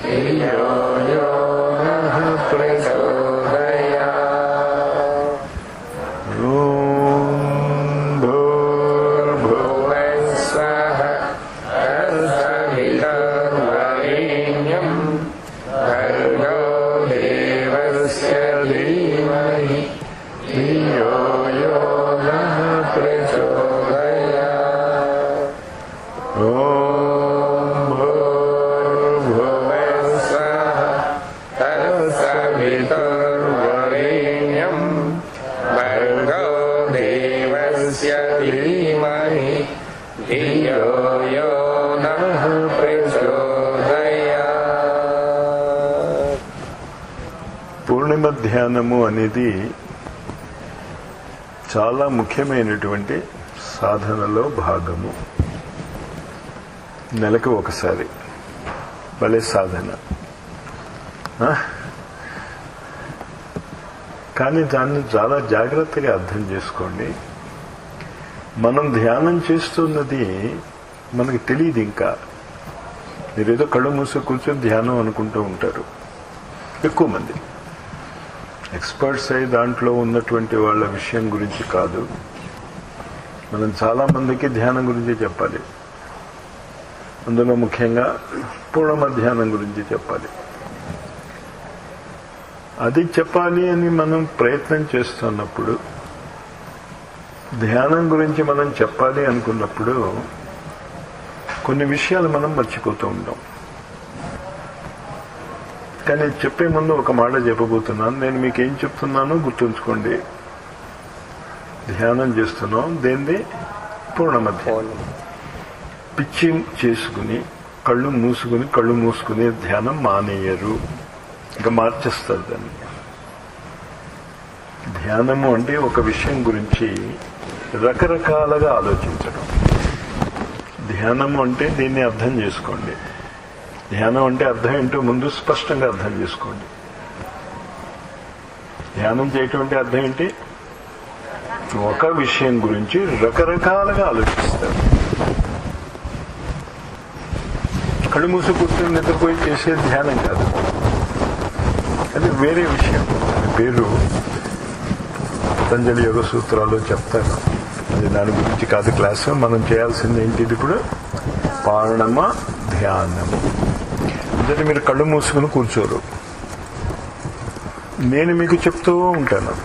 ధియో యో నః ప్రచోదయాత్. ఓం భూర్భువః స్వః తత్సవితుర్వరేణ్యం భర్గో దేవస్య ధీమహి ధియో యో నః ప్రచోదయాత్. ఓం భూర్భువః స్వః తత్సవితుర్వరేణ్యం భర్గో దేవస్య ధీమహి ధియో యో నః ప్రచోదయాత్. పూర్ణిమ ధ్యానము అనేది చాలా ముఖ్యమైనటువంటి సాధనలో భాగము నెలకు ఒకసారి భలే సాధన ఆ? కానీ దాన్ని చాలా జాగ్రత్తగా అర్థం చేసుకోండి మనం ధ్యానం చేస్తున్నది మనకు తెలియదు ఇంకా మీరేదో కళ్ళు మూసి కూర్చొని ధ్యానం అనుకుంటూ ఉంటారు ఎక్కువ మంది ఎక్స్పర్ట్స్ అయి దాంట్లో ఉన్నటువంటి వాళ్ళ విషయం గురించి కాదు మనం చాలా మందికి ధ్యానం గురించి చెప్పాలి అందులో ముఖ్యంగా పూర్ణమ ధ్యానం గురించి చెప్పాలి అది చెప్పాలి అని మనం ప్రయత్నం చేస్తున్నప్పుడు ధ్యానం గురించి మనం చెప్పాలి అనుకున్నప్పుడు కొన్ని విషయాలు మనం మర్చిపోతూ ఉంటాం కానీ చెప్పే ముందు ఒక మాట చెప్పబోతున్నాను నేను మీకు ఏం చెప్తున్నానో గుర్తుంచుకోండి ధ్యానం చేస్తున్నాం దేన్ని పూర్ణమధ్య పిచ్చి చేసుకుని కళ్ళు మూసుకుని కళ్ళు మూసుకుని ధ్యానం మానేయరు ఇంకా మార్చేస్తారు దాన్ని ధ్యానము అంటే ఒక విషయం గురించి రకరకాలుగా ఆలోచించడం ధ్యానము అంటే దీన్ని అర్థం చేసుకోండి ధ్యానం అంటే అర్థం ఏంటో ముందు స్పష్టంగా అర్థం చేసుకోండి ధ్యానం చేయటం అంటే అర్థం ఏంటి ఒక విషయం గురించి రకరకాలుగా ఆలోచిస్తారు కళ్ళు మూసి కూర్చొని నిద్రపోయి చేసే ధ్యానం కాదు అది వేరే విషయం దాని పేరు పతంజలి యోగ సూత్రాలు చెప్తాను అది దాని గురించి కాదు క్లాసు మనం చేయాల్సింది ఏంటిది ఇప్పుడు పారణమ ధ్యానము అంటే మీరు కళ్ళు మూసుకుని కూర్చోరు నేను మీకు చెప్తూ ఉంటాను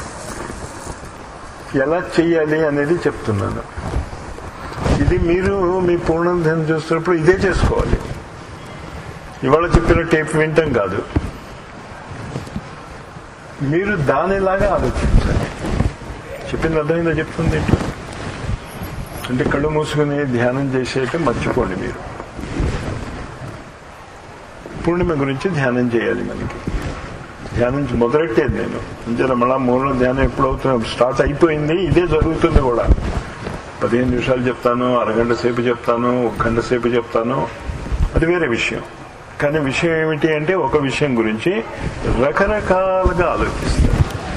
ఎలా చెయ్యాలి అనేది చెప్తున్నాను ఇది మీరు మీ పూర్ణధ్యానం చూస్తున్నప్పుడు ఇదే చేసుకోవాలి ఇవాళ చెప్పిన టేప్ వింటాం కాదు మీరు దానిలాగా ఆలోచించాలి చెప్పింది అర్థమైందో చెప్తుంది ఏంటో అంటే కళ్ళు మూసుకుని ధ్యానం చేసేట మర్చిపోండి మీరు పూర్ణిమ గురించి ధ్యానం చేయాలి మనకి ధ్యానం మొదలెట్టేది నేను అంతే మళ్ళా మూల ధ్యానం ఎప్పుడవుతుంది స్టార్ట్ అయిపోయింది ఇదే జరుగుతుంది కూడా పదిహేను నిమిషాలు చెప్తాను అరగంట సేపు చెప్తాను ఒక గంట సేపు చెప్తాను అది వేరే విషయం కానీ విషయం ఏమిటి అంటే ఒక విషయం గురించి రకరకాలుగా ఆలోచిస్తారు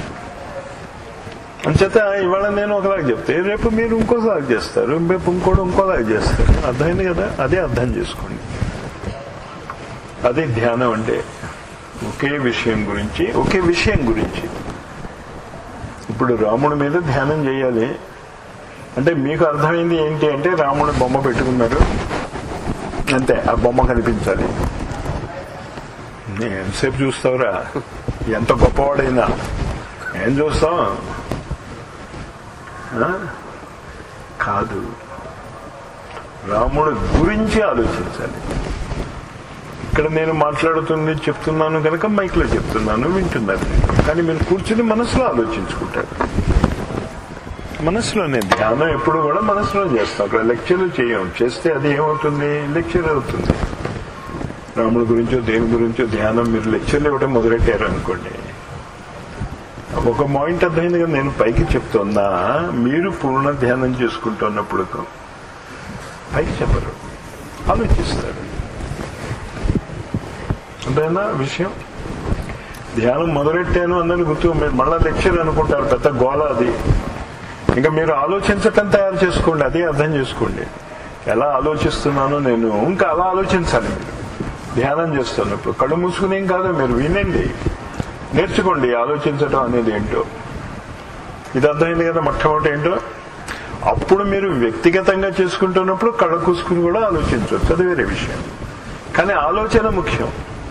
అంచేత ఇవాళ నేను ఒకలాగా చెప్తే రేపు మీరు ఇంకోలాగా చేస్తారు రేపు ఇంకోటి ఇంకోలాగా చేస్తారు అర్థమైంది కదా అదే అర్థం చేసుకోండి అదే ధ్యానం అంటే ఒకే విషయం గురించి ఒకే విషయం గురించి ఇప్పుడు రాముడి మీద ధ్యానం చేయాలి అంటే మీకు అర్థమైంది ఏంటి అంటే రాముడు బొమ్మ పెట్టుకున్నారు అంతే ఆ బొమ్మ కనిపించాలి ఎంతసేపు చూస్తావురా ఎంత గొప్పవాడైనా ఏం చూస్తాం ఆ? కాదు రాముడు గురించి ఆలోచించాలి ఇక్కడ నేను మాట్లాడుతుంది చెప్తున్నాను కనుక మైక్ లో చెప్తున్నాను వింటున్నారు మీరు. కానీ మీరు కూర్చుని మనసులో ఆలోచించుకుంటారు మనసులోనే ధ్యానం ఎప్పుడు కూడా మనసులో చేస్తాం అక్కడ లెక్చర్లు చేయం చేస్తే అది ఏమవుతుంది లెక్చర్ అవుతుంది రాముడి గురించో దేని గురించో ధ్యానం మీరు లెక్చర్లు ఇవ్వడం మొదలెట్టారు అనుకోండి ఒక పాయింట్ అర్థమైంది కదా నేను పైకి చెప్తున్నా మీరు పూర్ణ ధ్యానం చేసుకుంటున్నప్పుడు పైకి చెప్పరు ఆలోచిస్తారు అంతేనా విషయం ధ్యానం మొదలెట్టాను అన్నది గుర్తు మీరు మళ్ళా లెక్చర్ అనుకుంటారు పెద్ద గోల అది ఇంకా మీరు ఆలోచించటం తయారు చేసుకోండి అదే అర్థం చేసుకోండి ఎలా ఆలోచిస్తున్నానో నేను ఇంకా అలా ఆలోచించాలి మీరు ధ్యానం చేస్తున్నప్పుడు కళ్ళు మూసుకునేం కాదు మీరు వినండి నేర్చుకోండి ఆలోచించటం అనేది ఏంటో ఇది అర్థమైంది కదా మొట్టమొదటి ఏంటో అప్పుడు మీరు వ్యక్తిగతంగా చేసుకుంటున్నప్పుడు కళ్ళ కూసుకుని కూడా ఆలోచించవచ్చు అది వేరే విషయం కానీ ఆలోచన ముఖ్యం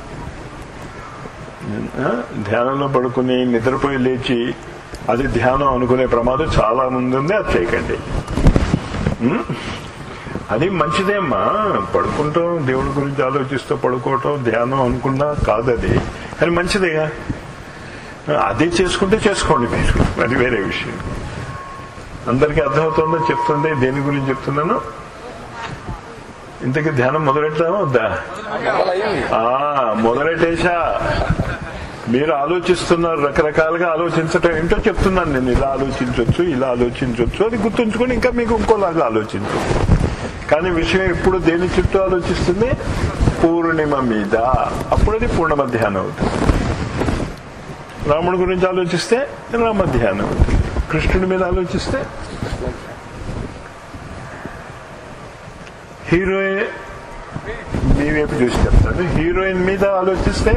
ఆ? ధ్యానంలో పడుకుని నిద్రపోయి లేచి అది ధ్యానం అనుకునే ప్రమాదం చాలా ముందు ఉంది అది చేయకండి ఉం? అది మంచిదేమ్మా పడుకుంటాం దేవుడి గురించి ఆలోచిస్తూ పడుకోవటం ధ్యానం అనుకున్నా కాదు అది కానీ మంచిదేగా అదే చేసుకుంటే చేసుకోండి మీరు అది వేరే విషయం అందరికీ అర్థమవుతుందో చెప్తుంది దేని గురించి చెప్తున్నాను ఇంతకీ ధ్యానం మొదలెట్టామా వద్దా మొదలయ్యింది ఆ మొదలెట్టేశా మీరు ఆలోచిస్తున్నారు రకరకాలుగా ఆలోచించటం ఏంటో చెప్తున్నాను నేను ఇలా ఆలోచించవచ్చు ఇలా ఆలోచించవచ్చు అది గుర్తుంచుకొని ఇంకా మీకు ఇంకోలాగా ఆలోచించు కానీ విషయం ఇప్పుడు దేని చుట్టూ ఆలోచిస్తుంది పూర్ణిమ మీద అప్పుడు అది పూర్ణమ ధ్యానం అవుతుంది రాముడి గురించి ఆలోచిస్తే రామ ధ్యానం అవుతుంది కృష్ణుడి మీద ఆలోచిస్తే హీరోయిన్ మీ వైపు చూసి చెప్తాను హీరోయిన్ మీద ఆలోచిస్తే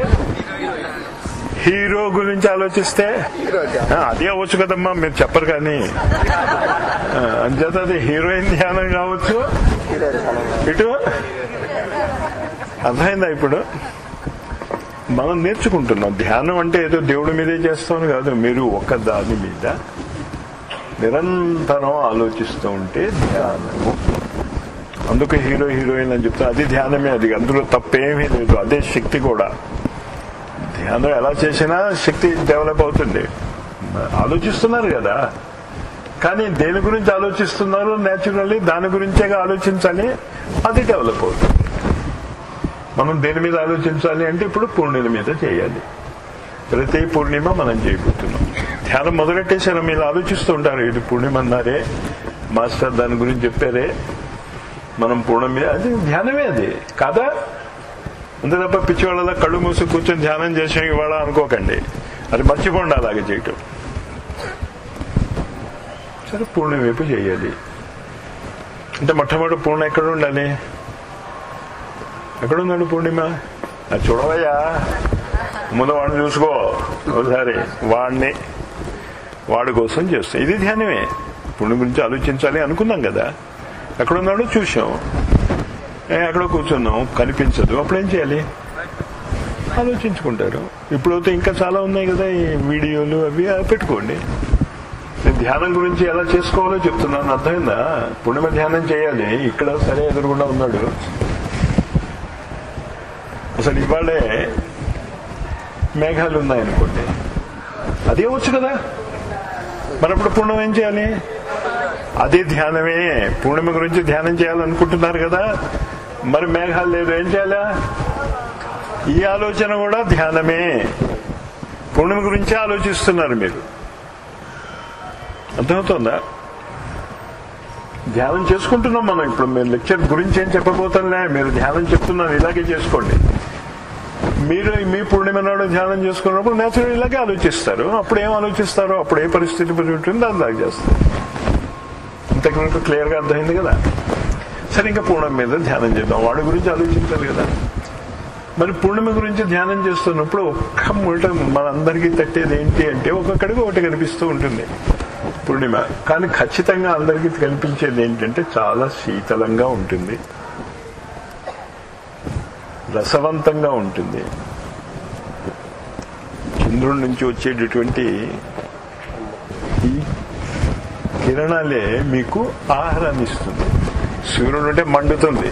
హీరో గురించి ఆలోచిస్తే ఆ, అది అవ్వచ్చు కదమ్మా మీరు చెప్పరు కానీ ఆ, అంచేత అది హీరోయిన్ ధ్యానం కావచ్చు ఇటు అర్థమైందా ఇప్పుడు మనం నేర్చుకుంటున్నాం ధ్యానం అంటే ఏదో దేవుడి మీదే చేస్తామని కాదు మీరు ఒక దాని మీద నిరంతరం ఆలోచిస్తూ ఉంటే ధ్యానము అందుకే హీరో హీరోయిన్ అని చెప్తా అది ధ్యానమే అది అందులో తప్పేమీ లేదు అదే శక్తి కూడా ధ్యానం ఎలా చేసినా శక్తి డెవలప్ అవుతుంది ఆలోచిస్తున్నారు కదా కానీ దేని గురించి ఆలోచిస్తున్నారు నేచురల్లీ దాని గురించేగా ఆలోచించాలి అది డెవలప్ అవుతుంది మనం దేని మీద ఆలోచించాలి అంటే ఇప్పుడు పూర్ణిమ మీద చేయాలి ప్రతి పూర్ణిమ మనం చేయబోతున్నాం ధ్యానం మొదలెట్టేశారు మీరు ఆలోచిస్తూ ఉంటారు ఇది పూర్ణిమ అన్నారే మాస్టర్ దాని గురించి చెప్పారే మనం పూర్ణం మీద అది ధ్యానమే అది కాదా అంతే తప్ప పిచ్చివాళ్ళ కళ్ళు మూసి కూర్చొని ధ్యానం చేసాం ఇవాళ అనుకోకండి అది మర్చిపోండి అలాగే చేయటం సరే పూర్ణిమ వైపు చేయాలి అంటే మొట్టమొదటి పూర్ణ ఎక్కడ ఉండాలి ఎక్కడున్నాడు పూర్ణిమ అది చూడవయ్యా ముందు వాడిని చూసుకో ఒకసారి వాడిని వాడి కోసం చేస్తాం ఇది ధ్యానమే పుణ్యం గురించి ఆలోచించాలి అనుకున్నాం కదా ఎక్కడున్నాడో చూసాం ఏ, ఎక్కడో కూర్చున్నాం కనిపించదు అప్పుడు ఏం చేయాలి ఆలోచించుకుంటారు ఇప్పుడైతే ఇంకా చాలా ఉన్నాయి కదా ఈ వీడియోలు అవి అవి పెట్టుకోండి నేను ధ్యానం గురించి ఎలా చేసుకోవాలో చెప్తున్నాను అర్థమైందా పుణ్యమ ధ్యానం చేయాలి ఇక్కడ సరే ఎదురుగుండా ఉన్నాడు అసలు ఇవాళే మేఘాలు ఉన్నాయనుకోండి అదే వచ్చు కదా మరి అప్పుడు పూర్ణం ఏం చేయాలి అదే ధ్యానమే పూర్ణిమ గురించి ధ్యానం చేయాలనుకుంటున్నారు కదా మరి మేఘాలు లేదు ఏం చేయాలా ఈ ఆలోచన కూడా ధ్యానమే పూర్ణిమ గురించే ఆలోచిస్తున్నారు మీరు అర్థమవుతుందా ధ్యానం చేసుకుంటున్నాం మనం ఇప్పుడు మీరు లెక్చర్ గురించి ఏం చెప్పబోతాంలే మీరు ధ్యానం చెప్తున్నాను ఇలాగే చేసుకోండి మీరు మీ పూర్ణిమ నాడు ధ్యానం చేసుకున్నప్పుడు నేచురల్ ఇలాగే ఆలోచిస్తారు అప్పుడు ఏం ఆలోచిస్తారో అప్పుడు ఏ పరిస్థితి ఉంటుంది దాని దాకా చేస్తారు ఇంతకు క్లియర్ గా అర్థమైంది కదా సరే ఇంకా పూర్ణం మీద ధ్యానం చేద్దాం వాడి గురించి ఆలోచించాలి కదా మరి పూర్ణిమ గురించి ధ్యానం చేస్తున్నప్పుడు ఒక్క ముట మనందరికీ తట్టేది ఏంటి అంటే ఒక్కొక్కడికి ఒకటి కనిపిస్తూ ఉంటుంది పూర్ణిమ కానీ ఖచ్చితంగా అందరికీ కనిపించేది ఏంటంటే చాలా శీతలంగా ఉంటుంది రసవంతంగా ఉంటుంది చంద్రుడి నుంచి వచ్చేటటువంటి ఈ కిరణాలే మీకు ఆహారాన్ని ఇస్తుంది సూర్యుడు అంటే మండుతుంది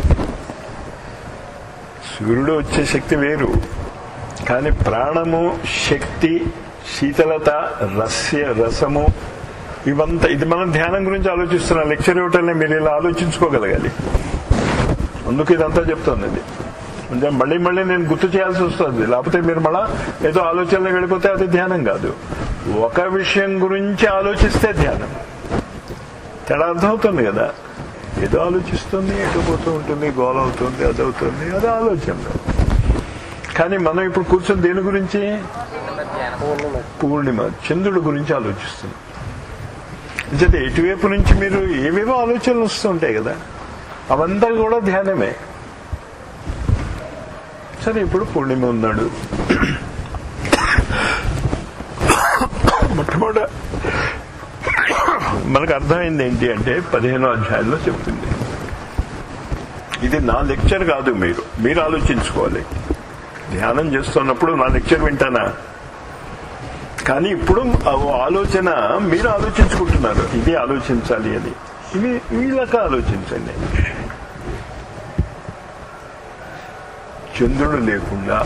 సూర్యుడు వచ్చే శక్తి వేరు కానీ ప్రాణము శక్తి శీతలత రస్య రసము ఇవంతా ఇది మనం ధ్యానం గురించి ఆలోచిస్తున్న లెక్చర్ ఇవ్వటంలో మీరు ఇలా ఆలోచించుకోగలగాలి అందుకు ఇదంతా చెప్తుంది ఇది అంటే మళ్ళీ మళ్ళీ నేను గుర్తు చేయాల్సి వస్తుంది లేకపోతే మీరు మళ్ళా ఏదో ఆలోచనలో వెళ్ళిపోతే అది ధ్యానం కాదు ఒక విషయం గురించి ఆలోచిస్తే ధ్యానం తేడా అర్థమవుతుంది కదా ఏదో ఆలోచిస్తుంది ఎటు పోతూ ఉంటుంది గోల అవుతుంది అది అవుతుంది అది ఆలోచనలో కానీ మనం ఇప్పుడు కూర్చొని దేని గురించి పూర్ణిమ చంద్రుడి గురించి ఆలోచిస్తున్నాం అంటే ఎటువైపు నుంచి మీరు ఏవేవో ఆలోచనలు వస్తూ ఉంటాయి కదా అవంతా కూడా ధ్యానమే సరే ఇప్పుడు పూర్ణిమ ఉన్నాడు మొట్టమొదట మనకు అర్థమైంది ఏంటి అంటే పదిహేనో అధ్యాయంలో చెప్తుంది ఇది నా లెక్చర్ కాదు మీరు మీరు ఆలోచించుకోవాలి ధ్యానం చేస్తున్నప్పుడు నా లెక్చర్ వింటానా కానీ ఇప్పుడు ఆ ఆలోచన మీరు ఆలోచించుకుంటున్నారు ఇది ఆలోచించాలి అని ఇవి వీళ్ళక ఆలోచించండి చంద్రుడు లేకుండా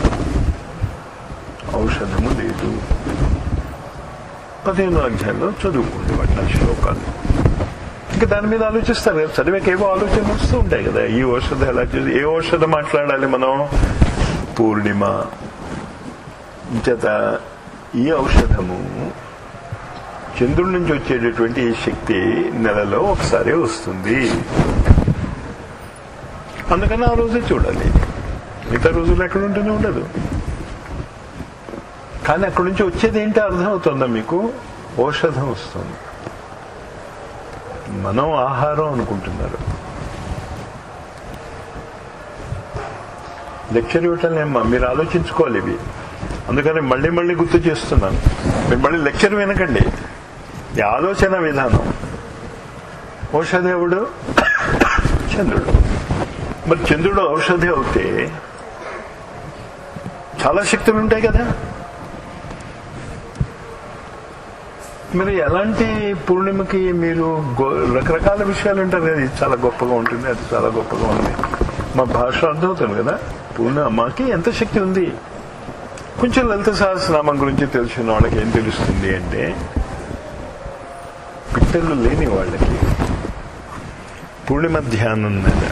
ఔషధము లేదు పదిహేను అధ్యాయంలో చదువుకోండి వాటి శ్లోకాలు ఇంకా దాని మీద ఆలోచిస్తారు కదా చదివాక ఏవో ఆలోచన వస్తూ ఉంటాయి కదా ఈ ఔషధం ఎలా చేసి ఏ ఔషధం మాట్లాడాలి మనం పూర్ణిమ చేత ఈ ఔషధము చంద్రుడి నుంచి వచ్చేటటువంటి ఈ శక్తి నెలలో ఒకసారి వస్తుంది అందుకని ఆ రోజే చూడాలి మిగతా రోజులు ఎక్కడ ఉంటూనే ఉండదు కానీ అక్కడి నుంచి వచ్చేది ఏంటి అర్థం అవుతుందా మీకు ఔషధం వస్తుంది మనం ఆహారం అనుకుంటున్నారు లెక్చర్ ఇవ్వటం మీరు ఆలోచించుకోవాలి ఇవి అందుకని మళ్ళీ మళ్ళీ గుర్తు చేస్తున్నాను మీరు మళ్ళీ లెక్చర్ వినకండి ఈ ఆలోచన విధానం ఔషధేవుడు చంద్రుడు మరి చంద్రుడు ఔషధి అవుతే చాలా శక్తులు ఉంటాయి కదా మరి ఎలాంటి పూర్ణిమకి మీరు గో- రకరకాల విషయాలు ఉంటారు కదా ఇది చాలా గొప్పగా ఉంటుంది అది చాలా గొప్పగా ఉంది మా భాష అర్థమవుతుంది కదా పూర్ణిమకి ఎంత శక్తి ఉంది కొంచెం లలిత సహస్రనామం గురించి తెలిసిన వాళ్ళకి ఏం తెలుస్తుంది అంటే పిట్టలు లేని వాళ్ళకి పూర్ణిమ ధ్యానం మీద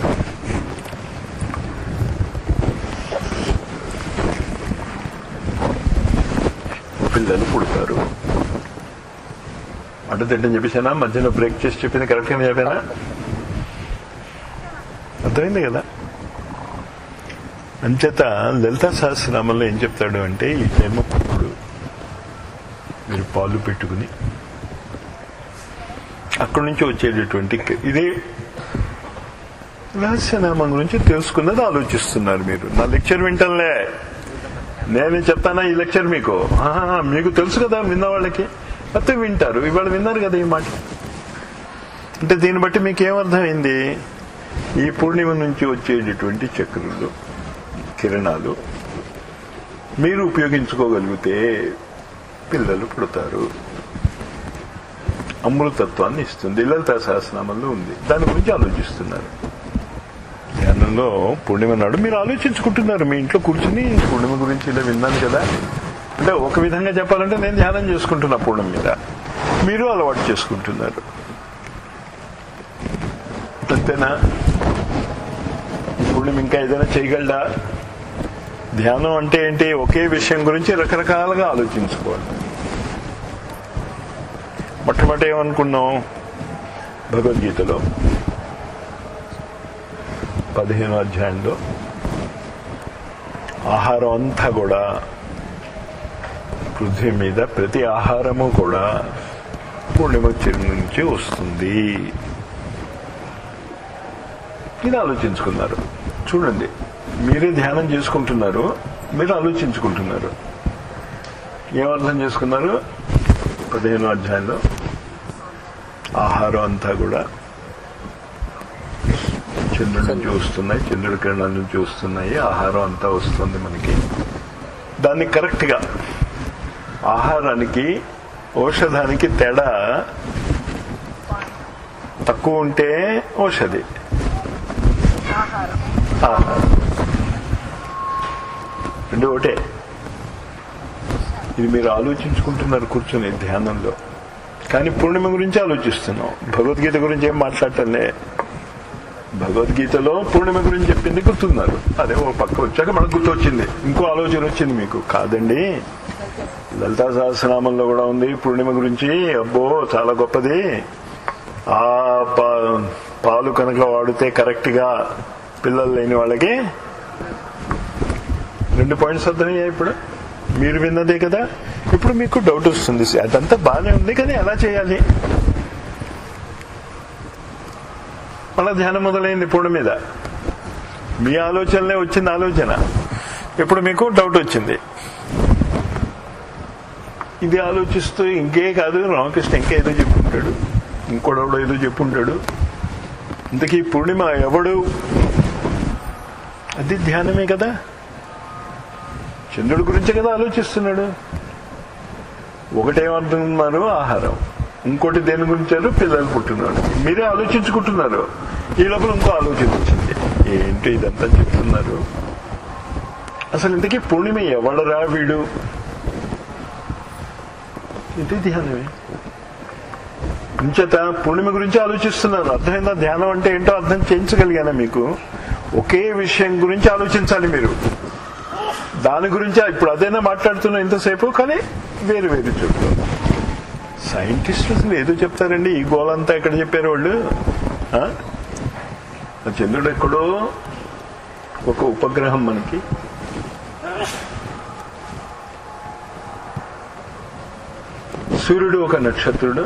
పిల్లలు పుడతారు అడ్డు తింటని చెప్పేసానా మధ్యలో బ్రేక్ చేసి చెప్పింది కరెక్ట్గా చెప్పానా అర్థమైంది కదా అంచేత లలిత సహస్రనామంలో ఏం చెప్తాడు అంటే ఈ జన్మప్పుడు మీరు పాలు పెట్టుకుని అక్కడి నుంచి వచ్చేటటువంటి ఇదే రహస్యనామం గురించి తెలుసుకున్నది ఆలోచిస్తున్నారు మీరు నా లెక్చర్ వింటంలే నేను చెప్తానా ఈ లెక్చర్ మీకు ఆహా, మీకు తెలుసు కదా విన్న వాళ్ళకి అయితే వింటారు ఇవాళ విన్నారు కదా ఈ మాట అంటే దీన్ని బట్టి మీకు ఏమర్థమైంది ఈ పూర్ణిమ నుంచి వచ్చేటటువంటి చక్రులు కిరణాలు మీరు ఉపయోగించుకోగలిగితే పిల్లలు పుడతారు అమృతత్వాన్ని ఇస్తుంది లలిత సహస్రనామంలో ఉంది దాని గురించి ఆలోచిస్తున్నారు ధ్యానంలో పూర్ణిమ నాడు మీరు ఆలోచించుకుంటున్నారు మీ ఇంట్లో కూర్చుని పూర్ణిమ గురించి ఇలా విన్నాను కదా అంటే ఒక విధంగా చెప్పాలంటే నేను ధ్యానం చేసుకుంటున్నా పూర్ణిమ మీద మీరు అలవాటు చేసుకుంటున్నారు అంతేనా పూర్ణిమ ఇంకా ఏదైనా చేయగలడా ధ్యానం అంటే ఏంటి ఒకే విషయం గురించి రకరకాలుగా ఆలోచించుకోవాలి మొట్టమొదటి ఏమనుకున్నాం భగవద్గీతలో పదిహేను అధ్యాయంలో ఆహారం అంతా కూడా పృథ్వీ మీద ప్రతి ఆహారము కూడా పూర్ణిమ చిరు నుంచి వస్తుంది ఇది ఆలోచించుకున్నారు చూడండి మీరే ధ్యానం చేసుకుంటున్నారు మీరు ఆలోచించుకుంటున్నారు ఏమర్థం చేసుకున్నారు పదిహేను అధ్యాయంలో ఆహారం అంతా కూడా చంద్రుడి నుంచి వస్తున్నాయి చంద్రుడి కిరణాల నుంచి వస్తున్నాయి ఆహారం అంతా వస్తుంది మనకి దాన్ని కరెక్ట్ గా ఆహారానికి ఔషధానికి తేడా తక్కువ ఉంటే ఔషధి ఆహారం రెండు ఒకటే ఇది మీరు ఆలోచించుకుంటున్నారు కూర్చొని ధ్యానంలో కానీ పూర్ణిమ గురించి ఆలోచిస్తున్నాం భగవద్గీత గురించి ఏం మాట్లాడటంలే భగవద్గీతలో పూర్ణిమ గురించి చెప్పింది గుర్తున్నారు అదే ఓ పక్క వచ్చాక మనకు గుర్తు వచ్చింది ఇంకో ఆలోచన వచ్చింది మీకు కాదండి లలితా సహస్రనామంలో కూడా ఉంది పూర్ణిమ గురించి అబ్బో చాలా గొప్పది ఆ పా- పాలు కనుక వాడితే కరెక్ట్ గా పిల్లలు లేని వాళ్ళకి రెండు పాయింట్స్ అర్థమయ్యాయి ఇప్పుడు మీరు విన్నదే కదా ఇప్పుడు మీకు డౌట్ వస్తుంది అదంతా బాగానే ఉంది కానీ ఎలా చేయాలి మన ధ్యానం మొదలైంది పూర్ణ మీద మీ ఆలోచనలే వచ్చింది ఆలోచన ఇప్పుడు మీకు డౌట్ వచ్చింది ఇది ఆలోచిస్తూ ఇంకే కాదు రామకృష్ణ ఇంకా ఏదో చెప్పుంటాడు ఇంకోడెవడో ఏదో చెప్పుంటాడు ఇంతకీ పూర్ణిమ ఎవడు అది ధ్యానమే కదా చంద్రుడి గురించే కదా ఆలోచిస్తున్నాడు ఒకటేమంటున్నారు ఆహారం ఇంకోటి దేని గురించారు పిల్లలు పుట్టినాడు మీరే ఆలోచించుకుంటున్నారు ఈ లోపల ఇంకో ఆలోచన వచ్చింది ఏంటి ఇదంతా చెప్తున్నారు అసలు ఇంతకీ పూర్ణిమ ఎవడరా వీడు ఇది ధ్యానమే ఇంచేత పూర్ణిమ గురించి ఆలోచిస్తున్నాను అర్థమైందా ధ్యానం అంటే ఏంటో అర్థం చేయించగలిగానా మీకు ఒకే విషయం గురించి ఆలోచించాలి మీరు దాని గురించి ఇప్పుడు అదైనా మాట్లాడుతున్నా ఇంతసేపు కానీ వేరు వేరు చెప్తారు సైంటిస్టులు అసలు ఏదో చెప్తారండి ఈ గోలంతా ఎక్కడ చెప్పారు వాళ్ళు ఆ? ఆ చంద్రుడు ఎక్కడో ఒక ఉపగ్రహం మనకి సూర్యుడు ఒక నక్షత్రుడు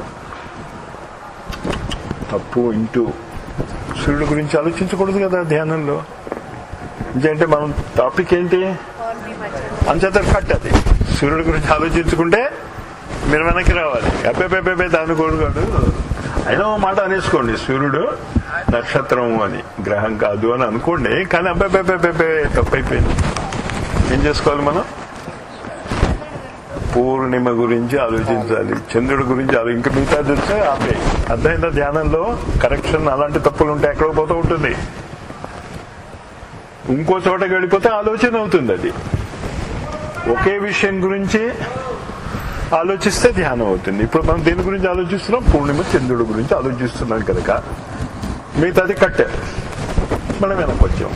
తప్పు ఇంటూ సూర్యుడు గురించి ఆలోచించకూడదు కదా ధ్యానంలో అంటే మనం టాపిక్ ఏంటి అంచేత కట్ అది సూర్యుడి గురించి ఆలోచించుకుంటే మీరు వెనక్కి రావాలి అబ్బే దాని కోరుగాడు అయినా ఓ మాట అనేసుకోండి సూర్యుడు నక్షత్రం అని గ్రహం కాదు అని అనుకోండి కానీ అబ్బాయి తప్పైపోయింది ఏం చేసుకోవాలి మనం పూర్ణిమ గురించి ఆలోచించాలి చంద్రుడి గురించి ఆలో ఇంకా మిగతా చూస్తే ఆపే అర్థమైందా ధ్యానంలో కరెక్షన్ అలాంటి తప్పులు ఉంటే ఎక్కడో పోతూ ఉంటుంది ఇంకో చోటకి వెళ్ళిపోతే ఆలోచన అవుతుంది అది ఒకే విషయం గురించి ఆలోచిస్తే ధ్యానం అవుతుంది ఇప్పుడు మనం దేని గురించి ఆలోచిస్తున్నాం పూర్ణిమ చంద్రుడి గురించి ఆలోచిస్తున్నాం కనుక మిగతాది కట్టే మనం వెనక్కి వచ్చాం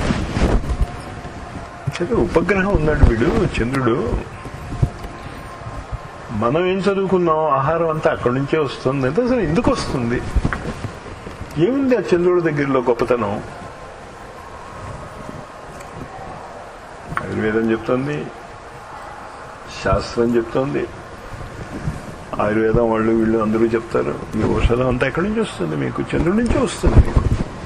సరే ఉపగ్రహం ఉన్నాడు వీడు చంద్రుడు మనం ఏం చదువుకున్నాం ఆహారం అంతా అక్కడి నుంచే వస్తుంది అంటే అసలు ఎందుకు వస్తుంది ఏముంది ఆ చంద్రుడి దగ్గరలో గొప్పతనం ఆయుర్వేదం చెప్తోంది శాస్త్రం చెప్తోంది ఆయుర్వేదం వాళ్ళు వీళ్ళు అందరూ చెప్తారు ఈ ఔషధం అంతా ఎక్కడి నుంచి వస్తుంది మీకు చంద్రుడి నుంచి వస్తుంది మీకు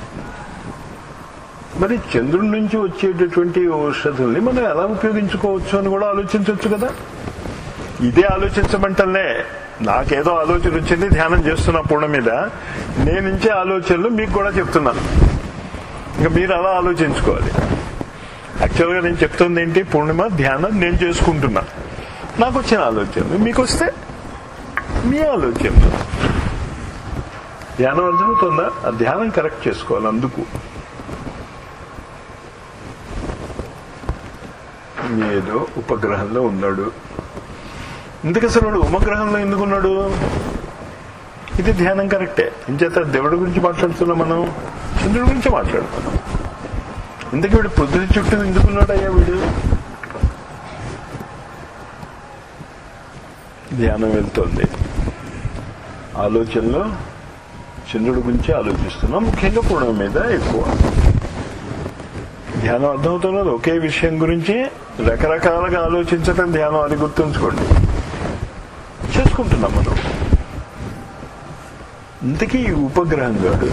మరి చంద్రుడి నుంచి వచ్చేటటువంటి ఔషధుల్ని మనం ఎలా ఉపయోగించుకోవచ్చు అని కూడా ఆలోచించవచ్చు కదా ఇదే ఆలోచించమంటలే నాకేదో ఆలోచన వచ్చింది ధ్యానం చేస్తున్నా పూర్ణ మీద నేను ఇచ్చే ఆలోచనలు మీకు కూడా చెప్తున్నాను ఇంకా మీరు అలా ఆలోచించుకోవాలి యాక్చువల్గా నేను చెప్తుంది ఏంటి పూర్ణిమ ధ్యానం నేను చేసుకుంటున్నా నాకు వచ్చిన ఆలోచనలు మీకు వస్తే మీ ఆలోచన ధ్యానం అర్థమవుతుందా ఆ ధ్యానం కరెక్ట్ చేసుకోవాలి అందుకు ఏదో ఉపగ్రహంలో ఉన్నాడు ఎందుకు అసలు వాడు ఉపగ్రహంలో ఎందుకున్నాడు ఇది ధ్యానం కరెక్టే ఇంచేత దేవుడి గురించి మాట్లాడుతున్నాం మనం చంద్రుడి గురించి మాట్లాడుతున్నాం ఎందుకు వీడు పొద్దున చుట్టూ ఎందుకున్నాడు అయ్యా వీడు ధ్యానం వెళ్తోంది ఆలోచనలో చంద్రుడి గురించి ఆలోచిస్తున్నాం ముఖ్యంగా పూర్ణం మీద ఎక్కువ ధ్యానం అర్థమవుతున్నది ఒకే విషయం గురించి రకరకాలుగా ఆలోచించటం ధ్యానం అది గుర్తుంచుకోండి చేసుకుంటున్నాం మనం ఇంతకీ ఈ ఉపగ్రహం గాడు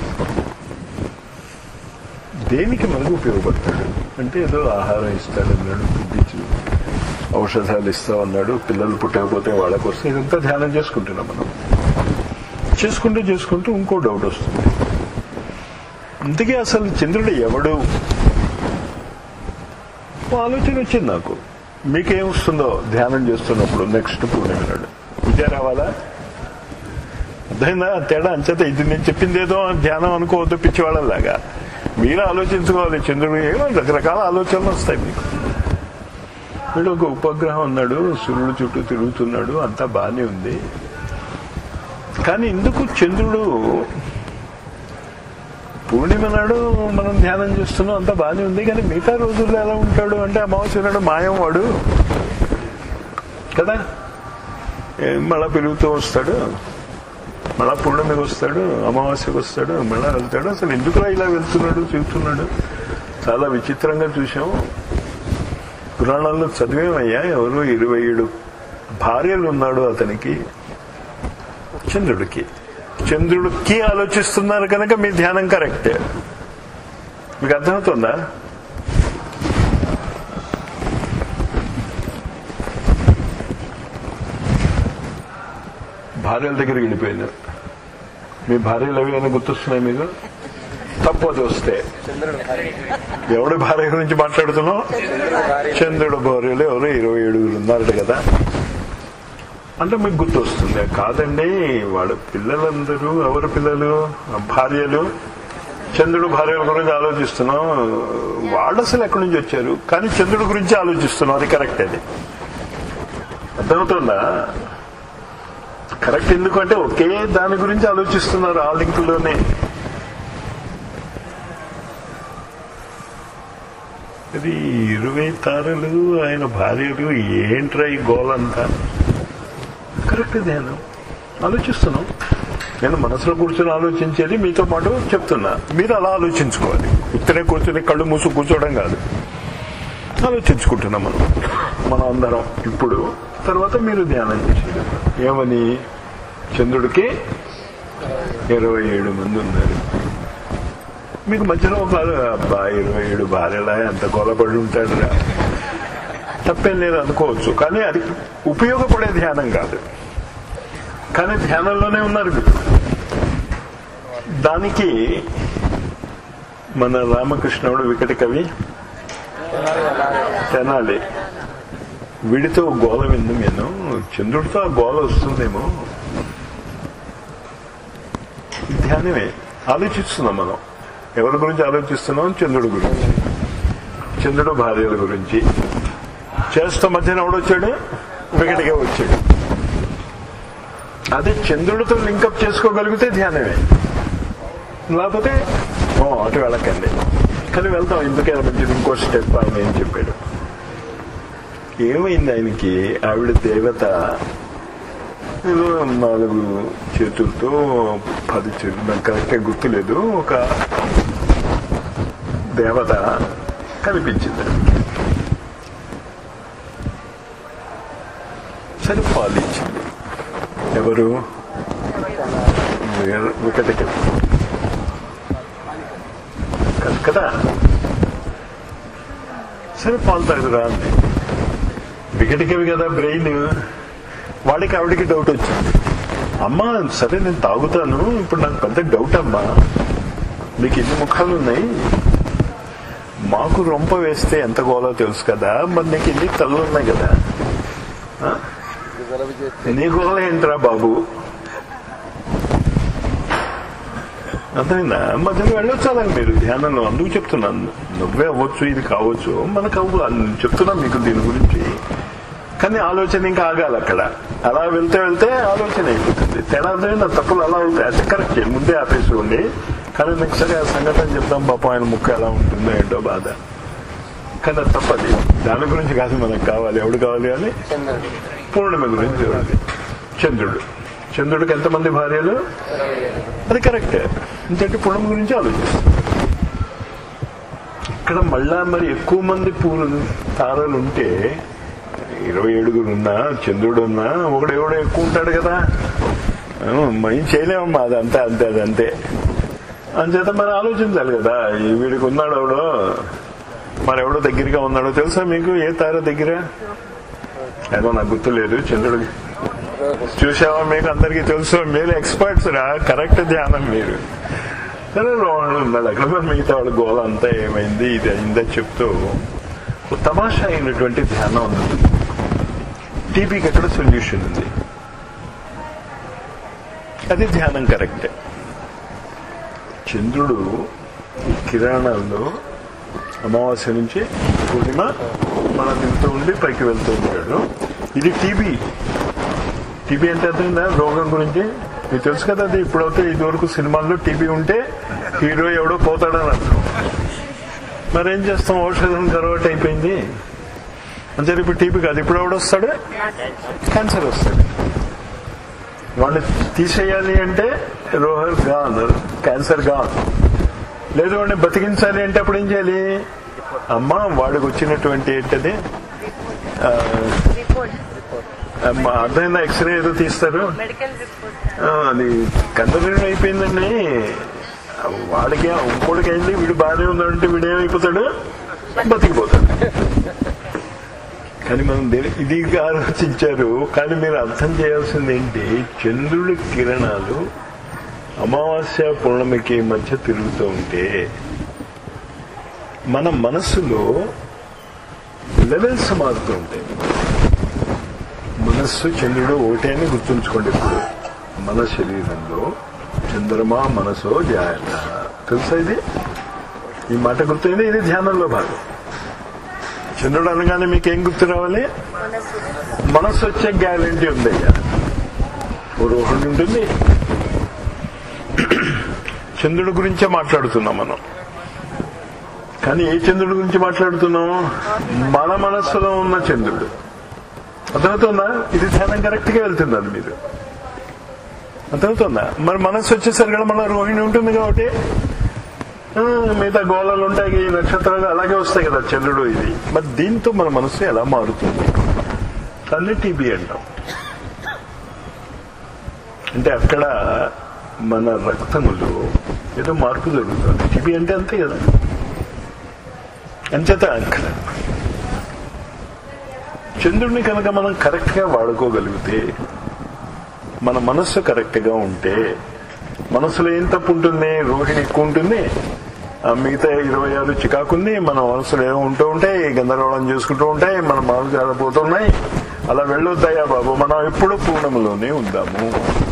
దేనికి మనకు ఉపయోగపడతాడు అంటే ఏదో ఆహారం ఇస్తాడన్నాడు బుద్ధించు ఔషధాలు ఇస్తామన్నాడు పిల్లలు పుట్టకపోతే వాళ్ళ కోసం ఇదంతా ధ్యానం చేసుకుంటున్నాం మనం చేసుకుంటూ చేసుకుంటూ ఇంకో డౌట్ వస్తుంది ఇంతకీ అసలు చంద్రుడు ఎవడు ఓ ఆలోచన వచ్చింది నాకు మీకేం వస్తుందో ధ్యానం చేస్తున్నప్పుడు నెక్స్ట్ పూర్ణిమ నాడు ఇదే రావాలా అర్థమైందా తేడా అంచేత ఇది నేను చెప్పింది ఏదో ధ్యానం అనుకోవద్దు పిచ్చివాళ్ళలాగా మీరు ఆలోచించుకోవాలి చంద్రుడు ఏమో రకరకాల ఆలోచనలు వస్తాయి మీకు వీడు ఒక ఉపగ్రహం ఉన్నాడు సూర్యుడు చుట్టూ తిరుగుతున్నాడు అంతా బానే ఉంది కానీ ఎందుకు చంద్రుడు పూర్ణిమ నాడు మనం ధ్యానం చేస్తున్నాం అంతా బానే ఉంది కానీ మిగతా రోజుల్లో ఎలా ఉంటాడు అంటే అమావాస్య నాడు మాయం వాడు కదా ఏ, మళ్ళా పెరుగుతూ వస్తాడు మళ్ళా పూర్ణమికి వస్తాడు అమావాస్యకు వస్తాడు మళ్ళా వెళ్తాడు అసలు ఎందుకులా ఇలా వెళ్తున్నాడు చూస్తున్నాడు చాలా విచిత్రంగా చూసాం పురాణాల్లో చదివేమయ్యా ఎవరు ఇరవై ఏడు భార్యలు ఉన్నాడు అతనికి చంద్రుడికి చంద్రుడికి ఆలోచిస్తున్నారు కనుక మీ ధ్యానం కరెక్టే మీకు అర్థమవుతుందా భార్యల దగ్గరికి వెళ్ళిపోయినారు మీ భార్యలు అవి అని గుర్తొస్తున్నాయి మీకు తప్పు అది వస్తే చంద్రుడు భార్య ఎవడి భార్య గురించి మాట్లాడుతున్నావు చంద్రుడు భార్య చంద్రుడు భార్యలు ఎవరు ఇరవై ఏడుగురు ఉన్నారట కదా అంటే మీకు గుర్తొస్తుంది కాదండి వాళ్ళ పిల్లలందరూ ఎవరు పిల్లలు భార్యలు చంద్రుడు భార్యల గురించి ఆలోచిస్తున్నాం వాళ్ళు అసలు ఎక్కడి నుంచి వచ్చారు కానీ చంద్రుడి గురించి ఆలోచిస్తున్నాం అది కరెక్ట్ అది అర్థమవుతుందా కరెక్ట్ ఎందుకంటే ఒకే దాని గురించి ఆలోచిస్తున్నారు ఆ లింకులోనే ఇది ఇరవై తారలు ఆయన భార్యలు ఏంట్రా ఈ గోలంతా కరెక్ట్ ధ్యానం ఆలోచిస్తున్నాం నేను మనసులో కూర్చొని ఆలోచించేది మీతో పాటు చెప్తున్నా మీరు అలా ఆలోచించుకోవాలి ఇక్కడే కూర్చొని కళ్ళు మూసు కూర్చోవడం కాదు ఆలోచించుకుంటున్నాం మనం మనం అందరం ఇప్పుడు తర్వాత మీరు ధ్యానం చేసేది ఏమని చంద్రుడికి ఇరవై ఏడు మంది ఉన్నారు మీకు మధ్యలో ఒక అబ్బా ఇరవై ఏడు భార్యలా ఎంత గొలపడి ఉంటాడు తప్పేం లేదు అనుకోవచ్చు కానీ అది ఉపయోగపడే ధ్యానం కాదు కానీ ధ్యానంలోనే ఉన్నారు మీరు దానికి మన రామకృష్ణుడు వికటి కవి తెనాలి వీడితో గోల విందు నేను చంద్రుడితో ఆ గోల వస్తుందేమో ధ్యానమే ఆలోచిస్తున్నాం మనం ఎవరి గురించి ఆలోచిస్తున్నాం చంద్రుడి గురించి చంద్రుడు భార్యల గురించి చేస్తా మధ్యన ఎవడొచ్చాడు వికటిగా వచ్చాడు అదే చంద్రుడితో లింకప్ చేసుకోగలిగితే ధ్యానమే లేకపోతే ఓ అటు వెళ్ళకండి కానీ వెళ్తాం ఎందుకైనా మంచిది ఇంకో స్టెప్ ఆయన ఏం చెప్పాడు ఏమైంది ఆయనకి ఆవిడ దేవత ఏదో నాలుగు చేతులతో పది చేతులు నాకు కరెక్ట్గా గుర్తులేదు ఒక దేవత కనిపించింది సరే పాలించింది ఎవరు వికటకి కాదు కదా సరే పాలు తాగుతురా అంది వికటికవి కదా బ్రెయిన్ వాడికి ఆవిడికి డౌట్ వచ్చింది అమ్మా సరే నేను తాగుతాను ఇప్పుడు నాకు పెద్ద డౌట్ అమ్మా మీకు ఎన్ని ముఖాలు ఉన్నాయి మాకు రొంప వేస్తే ఎంత గోలో తెలుసు కదా మరి నీకు ఎన్ని తల్లు ఉన్నాయి కదా ఆ? జలబు చేస్తే నీ గోల ఏంట్రా బాబు అర్థమైందా మధ్యలో వెళ్ళొచ్చాలని మీరు ధ్యానంలో అందుకు చెప్తున్నాను నువ్వే అవ్వచ్చు ఇది కావచ్చు మనకు అవ్వు అని చెప్తున్నాను మీకు దీని గురించి కానీ ఆలోచన ఇంకా ఆగాలి అక్కడ అలా వెళ్తే వెళ్తే ఆలోచన అయిపోతుంది తేడా అర్థమైందా తప్పులు అలా అవుతాయి అంటే కరెక్ట్ ముందే ఆపేసి ఉండి కానీ నెక్స్ట్ సరే ఆ సంఘటన చెప్తాం పాపం ఆయన ముక్క ఎలా ఉంటుందో ఏంటో బాధ కానీ అది తప్పది దాని గురించి కాదు మనకు కావాలి ఎవడు కావాలి కానీ చంద్రుడు పూర్ణిమ గురించి చూడాలి చంద్రుడు చంద్రుడికి ఎంతమంది భార్యలు అది కరెక్టే ఎందుకంటే పూర్ణిమ గురించి ఆలోచిస్తాం ఇక్కడ మళ్ళా మరి ఎక్కువ మంది పూలు తారలు ఉంటే ఇరవై ఏడుగురు ఉన్నా చంద్రుడు ఉన్నా ఒకడెవడో ఎక్కువ ఉంటాడు కదా ఆ, మనం చేయలేమమ్మా అదంతా అంతే అదంతే అంచేత మరి ఆలోచించాలి కదా ఈ వీడికి ఉన్నాడు ఎవడో మరి ఎవడో దగ్గరగా ఉన్నాడో తెలుసా మీకు ఏ తార దగ్గర ఏదో నాకు గుర్తులేదు చంద్రుడు చూసావా మీకు అందరికీ తెలుసు మీరు ఎక్స్పర్ట్స్ రా కరెక్ట్ ధ్యానం మీరు సరే రోహన్ ఉన్నాడు అక్కడ మరి మిగతా వాళ్ళ గోల అంతా ఏమైంది ఇది అయిందని చెప్తూ ఓ తమాషా అయినటువంటి ధ్యానం ఉంది టీబీకి ఎక్కడ సొల్యూషన్ ఉంది అది ధ్యానం కరెక్టే చంద్రుడు ఈ కిరణాల్లో అమావాస్య నుంచి పూర్ణిమ మన దిగుతూ ఉండి పైకి వెళ్తూ ఉంటాడు ఇది టీబీ టీబీ అంటే అర్థమైందా రోగం గురించి మీకు తెలుసు కదా అది ఇప్పుడైతే ఇదివరకు సినిమాల్లో టీబీ ఉంటే హీరో ఎవడో పోతాడని అర్థం మరేం చేస్తాం ఔషధం కరవట్ అయిపోయింది అంతే ఇప్పుడు టీబీ కాదు ఇప్పుడు ఎవడు వస్తాడు క్యాన్సర్ వస్తాడు వాడిని తీసేయాలి అంటే రోహర్ గాన్ క్యాన్సర్ గాన్ లేదు వాడిని బతికించాలి అంటే అప్పుడు ఏం చేయాలి అమ్మ వాడికి వచ్చినటువంటి ఏంటది ఆ, రిపోర్ట్ అమ్మ, అర్థమైందా ఎక్స్రే ఏదో తీస్తారు మెడికల్ రిపోర్ట్ ఆ, అది కందరీడు అయిపోయిందండి వాడికి ఇంకోటికి అయింది వీడు బాగానే ఉన్నాడంటే వీడు ఏమైపోతాడు బతికిపోతాడు కానీ మనం దేని- ఇది ఆలోచించారు కానీ మీరు అర్థం చేయాల్సింది ఏంటి చంద్రుడి కిరణాలు అమావాస్య పౌర్ణమికి మధ్య తిరుగుతూ ఉంటే మన మనస్సులో లెవెల్స్ మారుతూ ఉంటాయి మనస్సు చంద్రుడు ఒకటే అని గుర్తుంచుకోండి ఇప్పుడు మన శరీరంలో చంద్రమా మనసో జాయత తెలుసా ఇది ఈ మాట గుర్తయింది ఇది ధ్యానంలో భాగం చంద్రుడు అనగానే మీకు ఏం గుర్తు రావాలి మనస్సు వచ్చే గ్యారంటీ ఉంది అయ్యా ఓ రోహుడు ఉంటుంది చంద్రుడి గురించే మాట్లాడుతున్నాం మనం కానీ ఏ చంద్రుడి గురించి మాట్లాడుతున్నాం మన మనస్సులో ఉన్న చంద్రుడు అర్థమవుతుందా ఇది ధ్యానం కరెక్ట్ గా వెళ్తుంది అది మీరు అర్థమవుతుందా మరి మనస్సు వచ్చేసరికి కూడా మన రోహిణి ఉంటుంది కాబట్టి ఆ, మిగతా గోళాలు ఉంటాయి ఈ నక్షత్రాలు అలాగే వస్తాయి కదా చంద్రుడు ఇది మరి దీంతో మన మనస్సు ఎలా మారుతుంది దాన్ని టీబీ అంటాం అంటే అక్కడ మన రక్తములో ఏదో మార్పు జరుగుతుంది టీబీ అంటే అంతే కదా అంచేత అక్కడ చంద్రుడిని కనుక మనం కరెక్ట్ గా వాడుకోగలిగితే మన మనస్సు కరెక్ట్ గా ఉంటే మనసులో ఏం తప్పు ఉంటుంది రోహిణి ఎక్కువ ఉంటుంది ఆ మిగతా ఇరవై ఆరు చికాకుంది మన మనసులో ఏమో ఉంటూ ఉంటాయి గందరగోళం చేసుకుంటూ ఉంటాయి మన మనసు జారిపోతున్నాయి అలా వెళ్ళొద్దాయా బాబు మనం ఎప్పుడు పూర్ణములోనే ఉందాము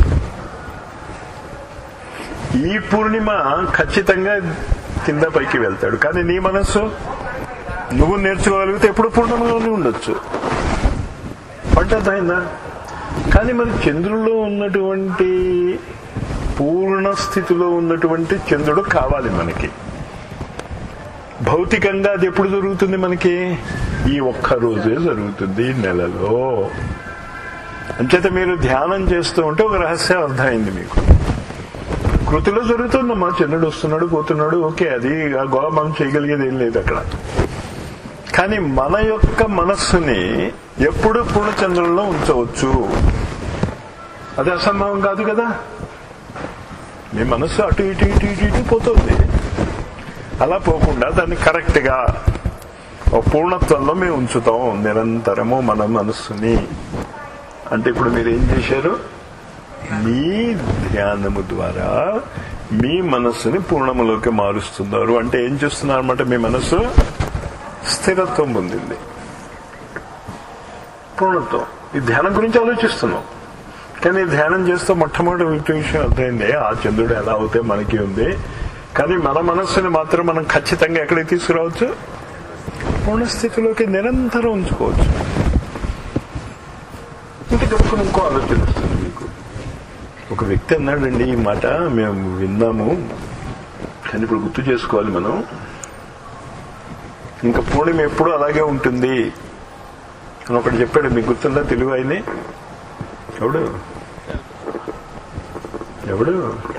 ఈ పూర్ణిమ ఖచ్చితంగా కింద పైకి వెళ్తాడు కానీ నీ మనస్సు నువ్వు నేర్చుకోగలిగితే ఎప్పుడు పూర్ణంలోనే ఉండొచ్చు పంట అర్థమైందా కానీ మరి చంద్రుల్లో ఉన్నటువంటి పూర్ణ స్థితిలో ఉన్నటువంటి చంద్రుడు కావాలి మనకి భౌతికంగా అది ఎప్పుడు జరుగుతుంది మనకి ఈ ఒక్క రోజే జరుగుతుంది ఈ నెలలో అంచేత మీరు ధ్యానం చేస్తూ ఉంటే ఒక రహస్యం అర్థమైంది మీకు కృతిలో జరుగుతుందమ్మా చంద్రుడు వస్తున్నాడు పోతున్నాడు ఓకే అది ఆ గోళ మనం చేయగలిగేది ఏం లేదు అక్కడ కానీ మన యొక్క మనస్సుని ఎప్పుడు పూర్ణచంద్రంలో ఉంచవచ్చు అది అసంభవం కాదు కదా మీ మనస్సు అటు ఇటు ఇటు ఇటు ఇటు పోతుంది అలా పోకుండా దాన్ని కరెక్ట్ గా ఒక పూర్ణత్వంలో మేము ఉంచుతాం నిరంతరము మన మనస్సుని అంటే ఇప్పుడు మీరు ఏం చేశారు మీ ధ్యానము ద్వారా మీ మనస్సుని పూర్ణములోకి మారుస్తున్నారు అంటే ఏం చేస్తున్నారు అనమాట మీ మనస్సు స్థిరత్వం పొందింది పూర్ణత్వం ఈ ధ్యానం గురించి ఆలోచిస్తున్నాం కానీ ధ్యానం చేస్తూ మొట్టమొదటి విషయం అర్థమైంది ఆ చంద్రుడు ఎలా అవుతే మనకి ఉంది కానీ మన మనస్సుని మాత్రం మనం ఖచ్చితంగా ఎక్కడికి తీసుకురావచ్చు పూర్ణ స్థితిలోకి నిరంతరం ఉంచుకోవచ్చు ఇంటి కడుక్కుని ఇంకో ఆలోచన వస్తుంది మీకు ఒక వ్యక్తి అన్నాడండి ఈ మాట మేము విన్నాము కానీ ఇప్పుడు గుర్తు చేసుకోవాలి మనం ఇంకా పూర్ణిమ ఎప్పుడు అలాగే ఉంటుంది అని ఒకటి చెప్పాడు మీకు గుర్తుందా తెలుగు ఆయనే ఎవడు ఎవడు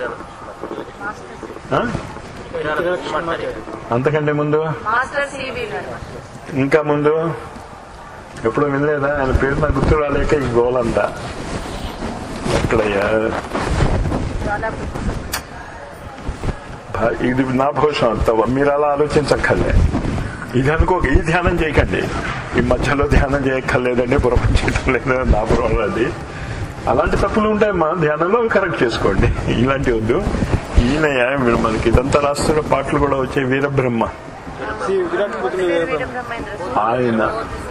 ఆ? అంతకంటే ముందు మాస్టర్ సిబి గారు ఇంకా ముందు ఎప్పుడు వినలేదా ఆయన పేరు నాకు గుర్తు రాలేక ఈ గోలంతా ఎక్కడయ్యా దాదాపు భా- ఇది నా భవిష్యం అంత మీరు అలా ఆలోచించక్కర్లే ఇది అనుకోక ఈ ధ్యానం చేయకండి ఈ మధ్యలో ధ్యానం చేయక్కర్లేదండి పురపంచడం లేదు నా పురం అది అలాంటి తప్పులు ఉంటాయి మా ధ్యానంలో అవి కరెక్ట్ చేసుకోండి ఇలాంటి వద్దు ఈయనయ్య మీరు మనకి ఇదంతా రాస్తున్న పాటలు కూడా వచ్చే వీరబ్రహ్మ వీరబ్రహ్మేంద్ర స్వామి. ఆయన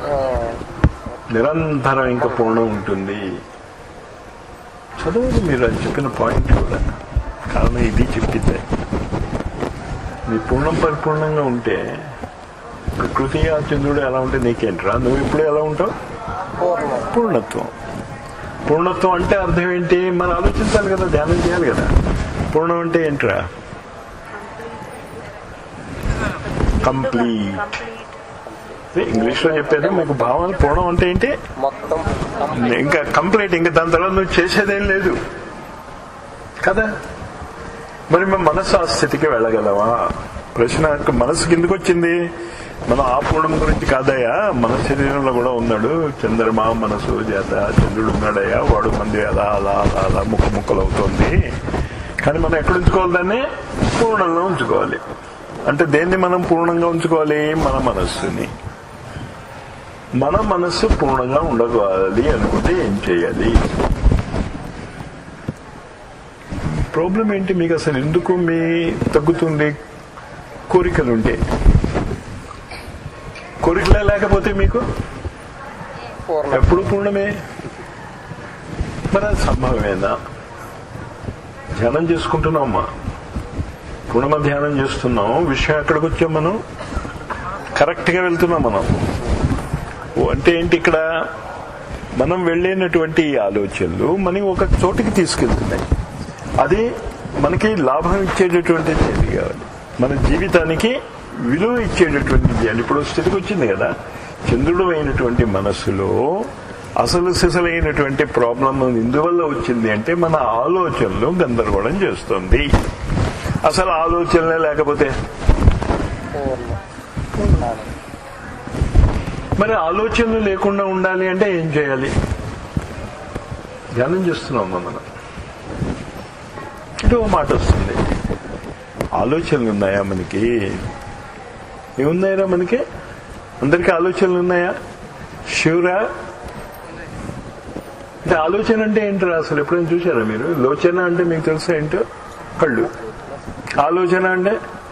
నిరంతరం ఇంకా పూర్ణం ఉంటుంది చదవండి మీరు అని చెప్పిన పాయింట్ కూడా కారణం ఇది చెప్పిందే నీ పూర్ణం పరిపూర్ణంగా ఉంటే ప్రకృతి ఆ చంద్రుడు ఎలా ఉంటే నీకేంట్రా నువ్వు ఇప్పుడు ఎలా ఉంటావు పూర్ణత్వం పూర్ణత్వం అంటే అర్థం ఏంటి మనం ఆలోచించాలి కదా ధ్యానం చేయాలి కదా పూర్ణం అంటే ఏంట్రా కంప్లీట్ కంప్లీట్ ఇంగ్లీష్ లో చెప్పేది మీకు భావన పూర్ణం అంటే ఏంటి మొత్తం ఇంకా కంప్లీట్ ఇంకా దాని తర్వాత నువ్వు చేసేదేం లేదు కదా మరి మన మనసు ఆ స్థితికి వెళ్ళగలవా ప్రశ్న మనసు కిందకు వచ్చింది మనం ఆ పూర్ణం గురించి కాదయ్యా మన శరీరంలో కూడా ఉన్నాడు చంద్రమా మనసు చేత చంద్రుడు ఉన్నాడయ్యా వాడు మంది అలా అలా అలా అలా ముక్క ముక్కలు అవుతోంది కానీ మనం ఎక్కడ ఉంచుకోవాలి దాన్ని పూర్ణంగా ఉంచుకోవాలి అంటే దేన్ని మనం పూర్ణంగా ఉంచుకోవాలి మన మనస్సుని మన మనస్సు పూర్ణంగా ఉండగలి అనుకుంటే ఏం చేయాలి ప్రాబ్లం ఏంటి మీకు అసలు ఎందుకు మీ తగ్గుతుంది కోరికలుంటే కోరికలే లేకపోతే మీకు పూర్ణ ఎప్పుడు పూర్ణమే మరి అది సంభవమేనా ధ్యానం చేసుకుంటున్నామా పూర్ణమ ధ్యానం చేస్తున్నాం విషయం ఎక్కడికి వచ్చాం మనం కరెక్ట్ గా వెళ్తున్నాం మనం ఓ అంటే ఏంటి ఇక్కడ మనం వెళ్ళినటువంటి ఈ ఆలోచనలు మనకి ఒక చోటికి తీసుకెళ్తున్నాయి అది మనకి లాభం ఇచ్చేటటువంటిది ఏది కావాలి మన జీవితానికి విలువ ఇచ్చేటటువంటిది చేయాలి ఇప్పుడు స్థితికి వచ్చింది కదా చంద్రుడు అయినటువంటి మనస్సులో అసలు సిసలైనటువంటి ప్రాబ్లం ఎందువల్ల వచ్చింది అంటే మన ఆలోచనలు గందరగోళం చేస్తుంది అసలు ఆలోచనలే లేకపోతే పూర్ణ మరి ఆలోచనలు లేకుండా ఉండాలి అంటే ఏం చేయాలి ధ్యానం చేస్తున్నాం మనం ఇటు ఓ మాట వస్తుంది ఆలోచనలు ఉన్నాయా మనకి ఏమున్నాయరా మనకి అందరికీ ఆలోచనలు ఉన్నాయా షూరా అంటే ఆలోచన అంటే ఏంటరా అసలు ఎప్పుడైనా చూసారా మీరు లోచన అంటే మీకు తెలుసా ఏంటో కళ్ళు ఆలోచన అంటే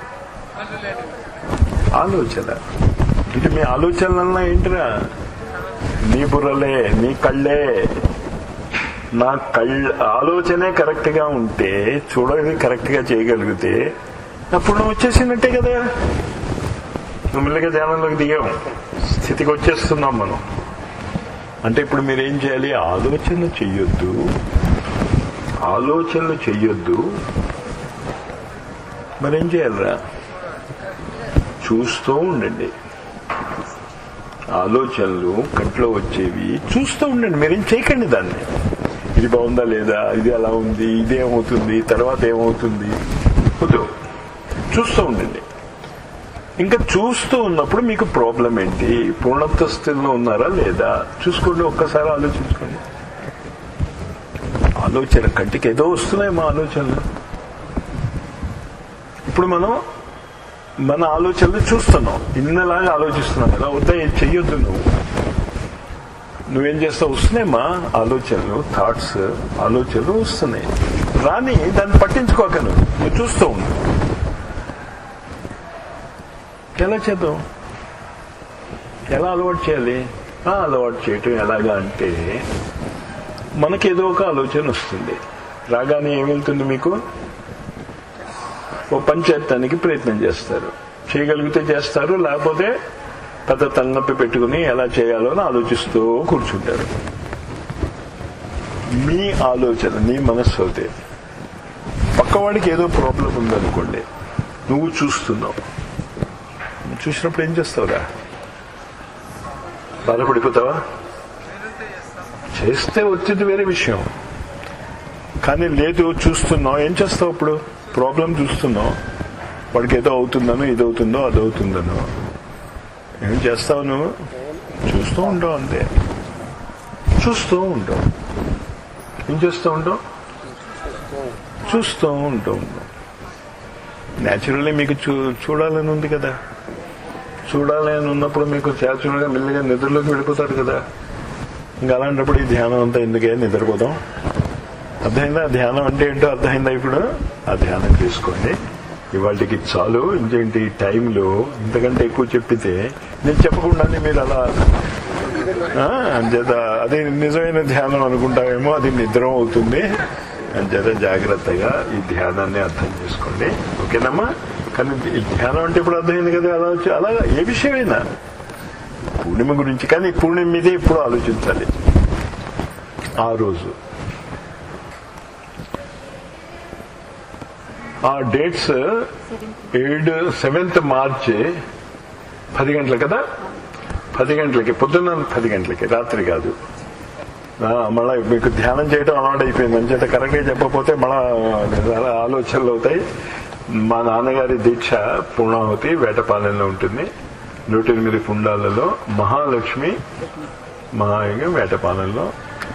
ఆలోచన అంటే మీ ఆలోచనలన్నా ఏంటిరా నీ బుర్రలే నీ కళ్ళే నా కళ్ళ ఆలోచనే కరెక్ట్ గా ఉంటే చూడది కరెక్ట్ గా చేయగలిగితే అప్పుడు నువ్వు వచ్చేసినట్టే కదా నువ్వు మెల్లగా ధ్యానంలోకి దిగాం స్థితికి వచ్చేస్తున్నాం మనం అంటే ఇప్పుడు మీరు ఏం చేయాలి ఆలోచన చెయ్యొద్దు ఆలోచనలు చెయ్యొద్దు మరేం చేయాలరా చూస్తూ ఉండండి ఆలోచనలు కంట్లో వచ్చేవి చూస్తూ ఉండండి మీరేం చేయకండి దాన్ని ఇది బాగుందా లేదా ఇది అలా ఉంది ఇది ఏమవుతుంది తర్వాత ఏమవుతుంది వద్దు చూస్తూ ఉండండి ఇంకా చూస్తూ ఉన్నప్పుడు మీకు ప్రాబ్లం ఏంటి పూర్ణత్వ స్థితిలో ఉన్నారా లేదా చూసుకోండి ఒక్కసారి ఆలోచించుకోండి ఆలోచన కంటికి ఏదో వస్తున్నాయి మా ఆలోచనలు ఇప్పుడు మనం మన ఆలోచనలు చూస్తున్నాం ఇన్నలాగా ఆలోచిస్తున్నాం కదా వద్దా ఇది చెయ్యొద్దు నువ్వు నువ్వేం చేస్తావు వస్తున్నాయి మా ఆలోచనలు థాట్స్ ఆలోచనలు వస్తున్నాయి రాని దాన్ని పట్టించుకోక నువ్వు నువ్వు చూస్తూ ఉండు ఎలా చేద్దాం ఎలా అలవాటు చేయాలి ఆ అలవాటు చేయటం ఎలాగా అంటే మనకి ఏదో ఒక ఆలోచన వస్తుంది రాగానే ఏం వెళ్తుంది మీకు ఓ పని చేస్తానికి ప్రయత్నం చేస్తారు చేయగలిగితే చేస్తారు లేకపోతే పెద్ద తలనొప్పి పెట్టుకుని ఎలా చేయాలో అని ఆలోచిస్తూ కూర్చుంటారు మీ ఆలోచన నీ మనస్సు అవుతే పక్కవాడికి ఏదో ప్రాబ్లం ఉందనుకోండి నువ్వు చూస్తున్నావు చూసినప్పుడు ఏం చేస్తావురా బాధపడిపోతావా చేస్తే వచ్చేది వేరే విషయం కానీ లేదు చూస్తున్నావు ఏం చేస్తావు ఇప్పుడు ప్రాబ్లం చూస్తున్నావు వాడికి ఏదో అవుతుందనో ఇది అవుతుందో అది అవుతుందనో ఏం చేస్తావు నువ్వు చూస్తూ ఉంటావు అంతే చూస్తూ ఉంటావు ఏం చేస్తూ ఉంటావు చూస్తూ ఉంటావు న్యాచురల్లీ మీకు చూ చూడాలని ఉంది కదా చూడాలని ఉన్నప్పుడు మీకు న్యాచురల్గా మెల్లిగా నిద్రలోకి వెళ్ళిపోతాడు కదా ఇంకా అలాంటప్పుడు ఈ ధ్యానం అంతా ఎందుకే నిద్రపోతాం అర్థమైందా ధ్యానం అంటే ఏంటో అర్థమైందా ఇప్పుడు ఆ ధ్యానం చేసుకోండి ఇవాళకి చాలు ఇంకేంటి ఈ టైంలో ఇంతకంటే ఎక్కువ చెప్పితే నేను చెప్పకుండానే మీరు అలా ఆ, అంచేత అది నిజమైన ధ్యానం అనుకుంటామేమో అది నిద్రం అవుతుంది అంచేత జాగ్రత్తగా ఈ ధ్యానాన్ని అర్థం చేసుకోండి ఓకేనమ్మా కానీ ఈ ధ్యానం అంటే ఇప్పుడు అర్థమైంది కదా అలా వచ్చి అలా ఏ విషయమైనా పూర్ణిమ గురించి కానీ పూర్ణిమ మీదే ఇప్పుడు ఆలోచించాలి ఆ రోజు ఆ డేట్స్ ఏడు సెవెంత్ మార్చి పది గంటలు కదా పది గంటలకి పొద్దున్న పది గంటలకి రాత్రి కాదు ఆ, మళ్ళా మీకు ధ్యానం చేయడం అలవాటు అయిపోయింది అంచేత కరెక్ట్గా చెప్పకపోతే మళ్ళా చాలా ఆలోచనలు అవుతాయి మా నాన్నగారి దీక్ష పూర్ణాహుతి వేటపాలెంలో ఉంటుంది నూట ఎనిమిది కుండాలలో మహాలక్ష్మి మహాయోగం వేటపాలెంలో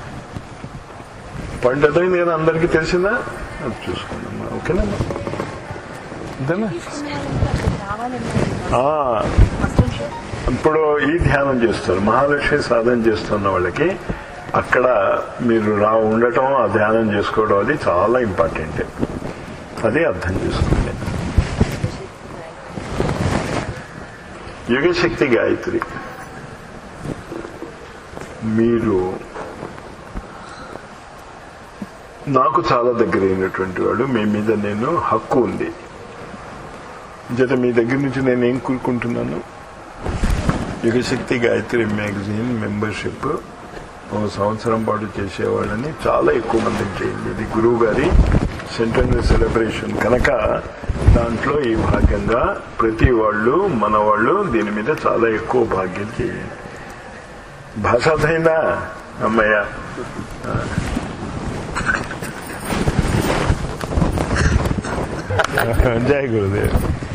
పండుగ కదా అందరికీ తెలిసిందా అది చూసుకుందాం ఓకేనా అంతేనా ఆ, ఇప్పుడు ఈ ధ్యానం చేస్తారు మహాలక్ష్మి సాధన చేస్తున్న వాళ్ళకి అక్కడ మీరు రా ఉండటం ఆ ధ్యానం చేసుకోవడం అది చాలా ఇంపార్టెంట్ అది అర్థం చేసుకోండి యుగశక్తి గాయత్రి మీరు నాకు చాలా దగ్గరైనటువంటి వాడు మీ మీద నేను హక్కు ఉంది జత మీ దగ్గర నుంచి నేను ఏం కోరుకుంటున్నాను యుగశక్తి గాయత్రి మ్యాగజైన్ మెంబర్షిప్ ఒక సంవత్సరం పాటు చేసేవాళ్ళని చాలా ఎక్కువ మందికి చేయండి ఇది గురువు గారి సెంటనరీ సెలబ్రేషన్ కనుక దాంట్లో ఈ భాగంగా ప్రతి వాళ్ళు మన వాళ్ళు దీని మీద చాలా ఎక్కువ భాగ్యం చేయండి భాష అర్థమైందా అమ్మయ్య జై గురుదేవ్